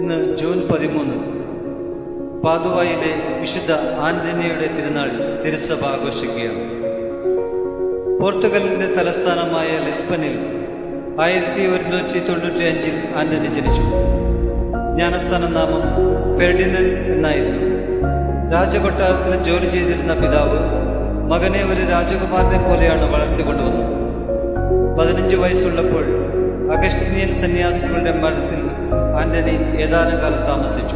ഇന്ന് ജൂൺ പതിമൂന്ന് പാതുവായിലെ വിശുദ്ധ ആന്റണിയുടെ തിരുനാൾ തിരുസഭ ആഘോഷിക്കുകയാണ് പോർത്തുഗലിൻ്റെ തലസ്ഥാനമായ ലിസ്ബനിൽ ആയിരത്തി ഒരുന്നൂറ്റി തൊണ്ണൂറ്റി അഞ്ചിൽ ആന്റണി ജനിച്ചു ജ്ഞാനസ്ഥാന നാമം ഫെർഡിനൻ എന്നായിരുന്നു രാജകൊട്ടാരത്തിൽ ജോലി ചെയ്തിരുന്ന പിതാവ് മകനെ ഒരു രാജകുമാരനെ പോലെയാണ് വളർത്തിക്കൊണ്ടുവന്നത് പതിനഞ്ച് വയസ്സുള്ളപ്പോൾ അഗസ്റ്റിനിയൻ സന്യാസികളുടെ മഠത്തിൽ ആന്റണി ഏതാനും കാലം താമസിച്ചു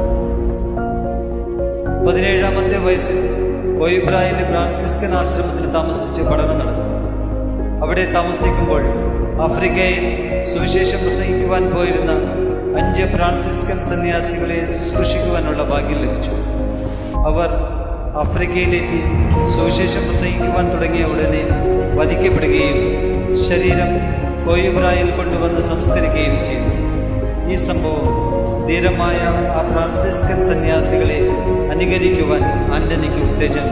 പതിനേഴാമത്തെ വയസ്സിൽ ഒയുബ്രായിലെ ഫ്രാൻസിസ്കൻ ആശ്രമത്തിൽ താമസിച്ച് പഠനം നടന്നു അവിടെ താമസിക്കുമ്പോൾ ആഫ്രിക്കയിൽ സുവിശേഷം പ്രസംഗിക്കുവാൻ പോയിരുന്ന അഞ്ച് ഫ്രാൻസിസ്കൻ സന്യാസികളെ ശുശ്രൂഷിക്കുവാനുള്ള ഭാഗ്യം ലഭിച്ചു അവർ ആഫ്രിക്കയിലെത്തി സുവിശേഷം പ്രസംഗിക്കുവാൻ തുടങ്ങിയ ഉടനെ വധിക്കപ്പെടുകയും ശരീരം കോയുബ്രായിൽ കൊണ്ടുവന്ന് സംസ്കരിക്കുകയും ചെയ്തു ഈ സംഭവം ധീരമായ ആ ഫ്രാൻസിസ്കൻ സന്യാസികളെ അനുകരിക്കുവാൻ ആന്റണിക്ക് ഉത്തേജനം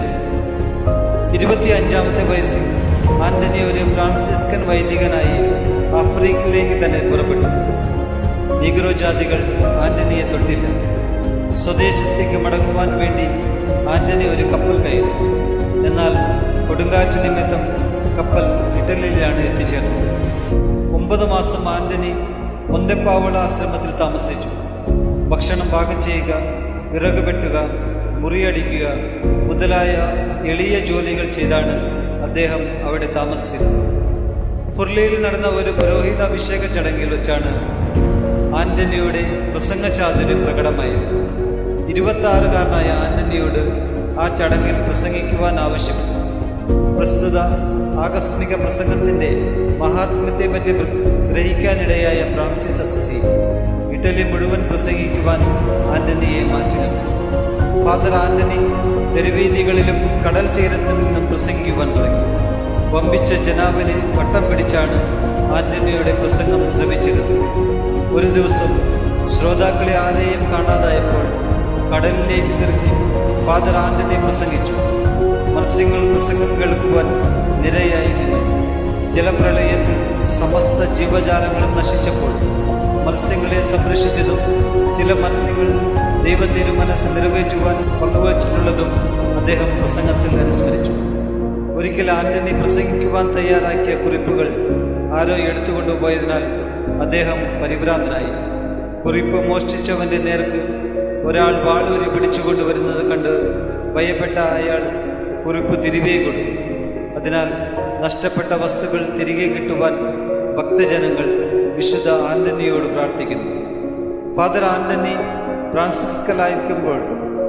ഇരുപത്തി അഞ്ചാമത്തെ വയസ്സിൽ ആന്റണി ഒരു ഫ്രാൻസിസ്കൻ വൈദികനായി ആഫ്രിക്കയിലേക്ക് തന്നെ പുറപ്പെട്ടു നീഗ്രോ ജാതികൾ ആന്റണിയെ തൊട്ടില്ല സ്വദേശത്തേക്ക് മടങ്ങുവാൻ വേണ്ടി ആന്റണി ഒരു കപ്പൽ കയറി എന്നാൽ കൊടുങ്കാറ്റ് നിമിത്തം കപ്പൽ ഇറ്റലിയിലാണ് എത്തിച്ചേർന്നത് ഒമ്പത് മാസം ആന്റണി ഒന്തപ്പാവള ആശ്രമത്തിൽ താമസിച്ചു ഭക്ഷണം പാകം ചെയ്യുക വിറക് വെട്ടുക മുറിയടിക്കുക മുതലായ എളിയ ജോലികൾ ചെയ്താണ് അദ്ദേഹം അവിടെ താമസിച്ചിരുന്നത് ഫുർലിയിൽ നടന്ന ഒരു പുരോഹിതാഭിഷേക ചടങ്ങിൽ വെച്ചാണ് ആന്റണിയുടെ പ്രസംഗചാതുര്യം പ്രകടമായത് ഇരുപത്താറുകാരനായ ആന്റണിയോട് ആ ചടങ്ങിൽ പ്രസംഗിക്കുവാൻ ആവശ്യപ്പെട്ടു പ്രസ്തുത ആകസ്മിക പ്രസംഗത്തിൻ്റെ മഹാത്മ്യത്തെപ്പറ്റി ഗ്രഹിക്കാനിടയായ ഫ്രാൻസിസ് അസസി ഇറ്റലി മുഴുവൻ പ്രസംഗിക്കുവാൻ ആന്റണിയെ മാറ്റി നിർത്തി ഫാദർ ആന്റണി തെരുവീതികളിലും കടൽ തീരത്തു നിന്നും പ്രസംഗിക്കുവാൻ തുടങ്ങി വമ്പിച്ച ജനാവിനെ വട്ടം പിടിച്ചാണ് ആന്റണിയുടെ പ്രസംഗം ശ്രമിച്ചിരുന്നത് ഒരു ദിവസം ശ്രോതാക്കളെ ആരെയും കാണാതായപ്പോൾ കടലിലേക്ക് തിരിഞ്ഞ് ഫാദർ ആന്റണി പ്രസംഗിച്ചു മത്സ്യങ്ങൾ പ്രസംഗം കേൾക്കുവാൻ നിരയായി നിന്നു ജലപ്രളയത്തിൽ സമസ്ത ജീവജാലങ്ങളും നശിച്ചപ്പോൾ മത്സ്യങ്ങളെ സംരക്ഷിച്ചതും ചില മത്സ്യങ്ങൾ ദൈവ തിരുമനസ് നിറവേറ്റുവാൻ പങ്കുവച്ചിട്ടുള്ളതും അദ്ദേഹം പ്രസംഗത്തിൽ അനുസ്മരിച്ചു ഒരിക്കൽ ആന്റണി പ്രസംഗിക്കുവാൻ തയ്യാറാക്കിയ കുറിപ്പുകൾ ആരോ എടുത്തുകൊണ്ടുപോയതിനാൽ അദ്ദേഹം പരിഭ്രാന്തനായി കുറിപ്പ് മോഷ്ടിച്ചവന്റെ നേർക്ക് ഒരാൾ വാളൂരി പിടിച്ചുകൊണ്ടുവരുന്നത് കണ്ട് ഭയപ്പെട്ട അയാൾ കുറിപ്പ് തിരികെ കൊടുത്തു അതിനാൽ നഷ്ടപ്പെട്ട വസ്തുക്കൾ തിരികെ കിട്ടുവാൻ ഭക്തജനങ്ങൾ വിശുദ്ധ ആന്റണിയോട് പ്രാർത്ഥിക്കുന്നു ഫാദർ ആന്റണി ഫ്രാൻസിസ്കലായിരിക്കുമ്പോൾ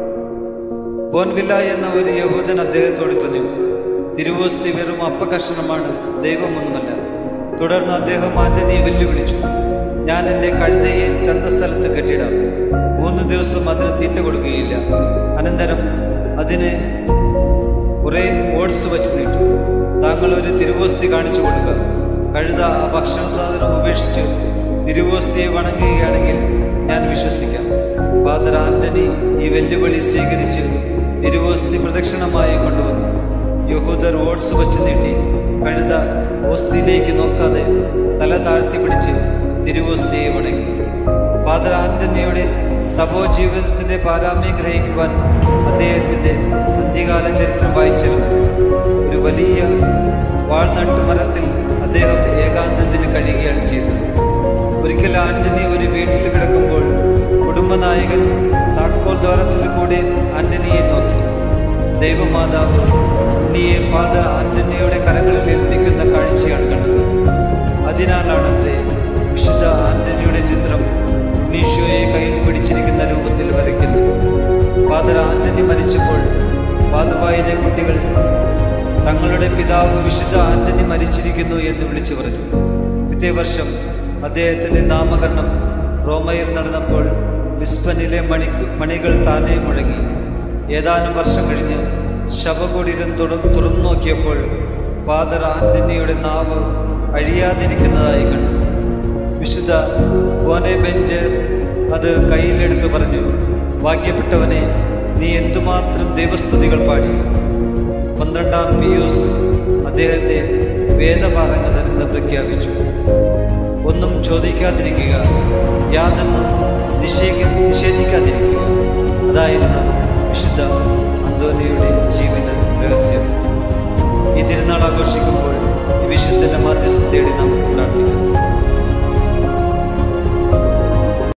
ബോൻവില്ല എന്ന ഒരു യഹൂദൻ അദ്ദേഹത്തോട് പറഞ്ഞു തിരുവോസ്തി വെറും അപ്പകഷണമാണ് ദൈവമൊന്നുമല്ല തുടർന്ന് അദ്ദേഹം ആന്റണിയെ വെല്ലുവിളിച്ചു ഞാൻ എൻ്റെ കഴുതയെ ചന്തസ്ഥലത്ത് കെട്ടിടാം മൂന്ന് ദിവസം അതിന് തീറ്റ കൊടുക്കുകയില്ല അനന്തരം അതിന് കുറേ ഓട്സ് വെച്ച് നീട്ടു താങ്കൾ ഒരു തിരുവോസ്തി കാണിച്ചു കൊടുക്കുക കഴുത ആ ഭക്ഷണ സാധനം ഉപേക്ഷിച്ച് തിരുവോസ്തിയെ വണങ്ങുകയാണെങ്കിൽ ഞാൻ വിശ്വസിക്കാം ഫാദർ ആന്റണി ഈ വെല്ലുവിളി സ്വീകരിച്ച് തിരുവോസ്തി പ്രദക്ഷിണമായി കൊണ്ടുവന്നു യഹൂദർ ഓട്സ് വെച്ച് നീട്ടി കഴുത ഓസ്തിയിലേക്ക് നോക്കാതെ തല താഴ്ത്തി പിടിച്ച് തിരുവോസ്തിയെ വണങ്ങി ഫാദർ ആന്റണിയുടെ തപോ ജീവിതത്തിന്റെ പാരാമ്യം ഗ്രഹിക്കുവാൻ അദ്ദേഹത്തിന്റെ അന്ത്യകാല ചരിത്രം വായിച്ചിരുന്നു ഒരു വലിയ വാൾനട്ട് മരത്തിൽ അദ്ദേഹം ഏകാന്തത്തിൽ കഴിയുകയാണ് ചെയ്തത് ഒരിക്കൽ ആന്റണി ഒരു വീട്ടിൽ കിടക്കുമ്പോൾ കുടുംബനായകൻ താക്കോൽ ദ്വാരത്തിൽ കൂടെ ആന്റണിയെ നോക്കി ദൈവമാതാവ് ഉണ്ണിയെ ഫാദർ ആന്റണിയുടെ കരങ്ങളിൽ ഏൽപ്പിക്കുന്ന കാഴ്ചയാണ് കണ്ടത് അതിനാലാണത്രേ വിശുദ്ധ ആന്റണിയുടെ ചിത്രം ഉണ്ണീശോയെ കയ്യിൽ പിടിച്ചിരിക്കുന്ന രൂപത്തിൽ വരയ്ക്കുന്നു ഫാദർ ആന്റണി മരിച്ചപ്പോൾ പാതുവായിലെ കുട്ടികൾ തങ്ങളുടെ പിതാവ് വിശുദ്ധ ആന്റണി മരിച്ചിരിക്കുന്നു എന്ന് വിളിച്ചു പറഞ്ഞു പിറ്റേ വർഷം അദ്ദേഹത്തിൻ്റെ നാമകരണം റോമയിൽ നടന്നപ്പോൾ ലിസ്ബനിലെ മണിക്ക് മണികൾ താനേ മുഴങ്ങി ഏതാനും വർഷം കഴിഞ്ഞ് ശവകുടീരം തുറന്നു നോക്കിയപ്പോൾ ഫാദർ ആന്റണിയുടെ നാവ് അഴിയാതിരിക്കുന്നതായി കണ്ടു വിശുദ്ധ ബോനെ ബെഞ്ചർ അത് കയ്യിലെടുത്ത് പറഞ്ഞു ഭാഗ്യപ്പെട്ടവനെ നീ എന്തുമാത്രം ദൈവസ്തുതികൾ പാടി പന്ത്രണ്ടാം പിയൂസ് അദ്ദേഹത്തെ വേദപാരംഗതനെന്ന് പ്രഖ്യാപിച്ചു ഒന്നും ചോദിക്കാതിരിക്കുക യാതൊന്നും നിശ്ചയിക്ക വിശുദ്ധ അന്തോനിയുടെ ജീവിത രഹസ്യം ഈ തിരുനാൾ ആഘോഷിക്കുമ്പോൾ ഈ വിശുദ്ധന്റെ മധ്യസ്ഥ തേടി നമുക്ക്